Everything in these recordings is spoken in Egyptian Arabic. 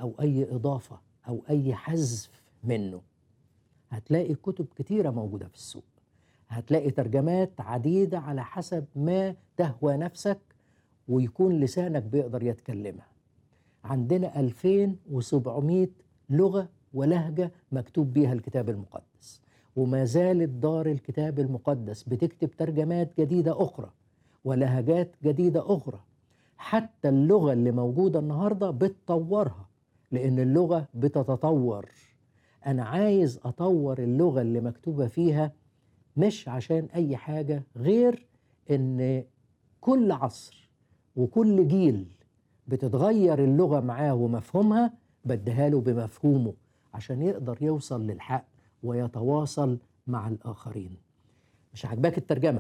أو أي إضافة أو أي حذف منه هتلاقي كتب كتيرة موجودة في السوق هتلاقي ترجمات عديدة على حسب ما تهوى نفسك ويكون لسانك بيقدر يتكلمها عندنا 2700 لغة ولهجة مكتوب بيها الكتاب المقدس وما زالت دار الكتاب المقدس بتكتب ترجمات جديدة أخرى ولهجات جديدة أخرى حتى اللغة اللي موجودة النهاردة بتطورها لأن اللغة بتتطور أنا عايز أطور اللغة اللي مكتوبة فيها مش عشان أي حاجة غير إن كل عصر وكل جيل بتتغير اللغة معاه ومفهومها بديها له بمفهومه عشان يقدر يوصل للحق ويتواصل مع الآخرين مش عاجباك الترجمة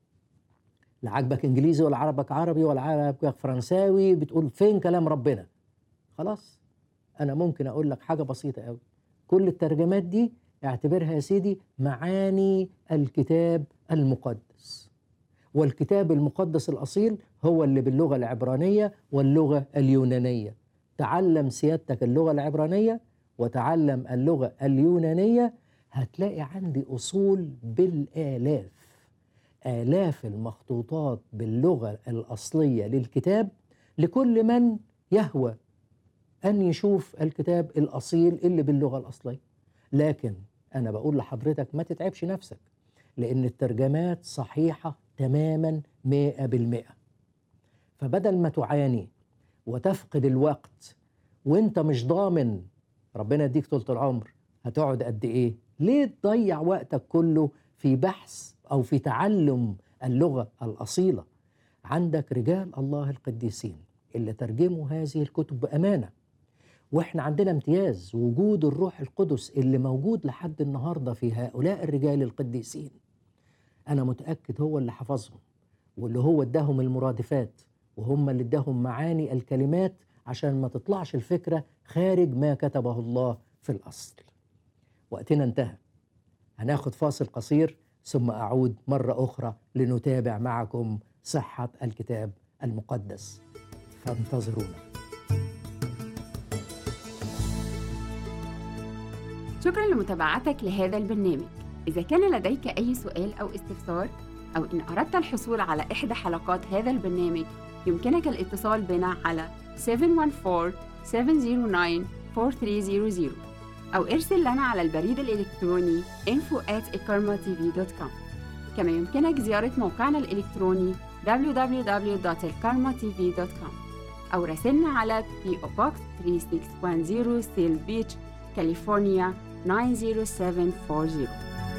لا عاجبك إنجليزي ولا عربك عربي ولا عربك فرنساوي بتقول فين كلام ربنا خلاص أنا ممكن أقول لك حاجة بسيطة قوي كل الترجمات دي اعتبرها يا سيدي معاني الكتاب المقدس والكتاب المقدس الأصيل هو اللي باللغة العبرانية واللغة اليونانية تعلم سيادتك اللغة العبرانية وتعلم اللغة اليونانية هتلاقي عندي أصول بالآلاف آلاف المخطوطات باللغة الأصلية للكتاب لكل من يهوى أن يشوف الكتاب الأصيل اللي باللغة الأصلية لكن أنا بقول لحضرتك ما تتعبش نفسك لأن الترجمات صحيحة تماما مئة بالمئة فبدل ما تعاني وتفقد الوقت وانت مش ضامن ربنا يديك طولة العمر هتقعد قد ايه ليه تضيع وقتك كله في بحث او في تعلم اللغة الأصيلة عندك رجال الله القديسين اللي ترجموا هذه الكتب بأمانة واحنا عندنا امتياز وجود الروح القدس اللي موجود لحد النهارده في هؤلاء الرجال القديسين انا متاكد هو اللي حفظهم واللي هو اداهم المرادفات وهم اللي اداهم معاني الكلمات عشان ما تطلعش الفكره خارج ما كتبه الله في الاصل وقتنا انتهى هناخد فاصل قصير ثم اعود مره اخرى لنتابع معكم صحه الكتاب المقدس فانتظرونا شكرا لمتابعتك لهذا البرنامج إذا كان لديك أي سؤال أو استفسار أو إن أردت الحصول على إحدى حلقات هذا البرنامج يمكنك الاتصال بنا على 714-709-4300 أو ارسل لنا على البريد الإلكتروني info at كما يمكنك زيارة موقعنا الإلكتروني www.elkarmatv.com أو راسلنا على PO Box 3610 Seal Beach, كاليفورنيا 90740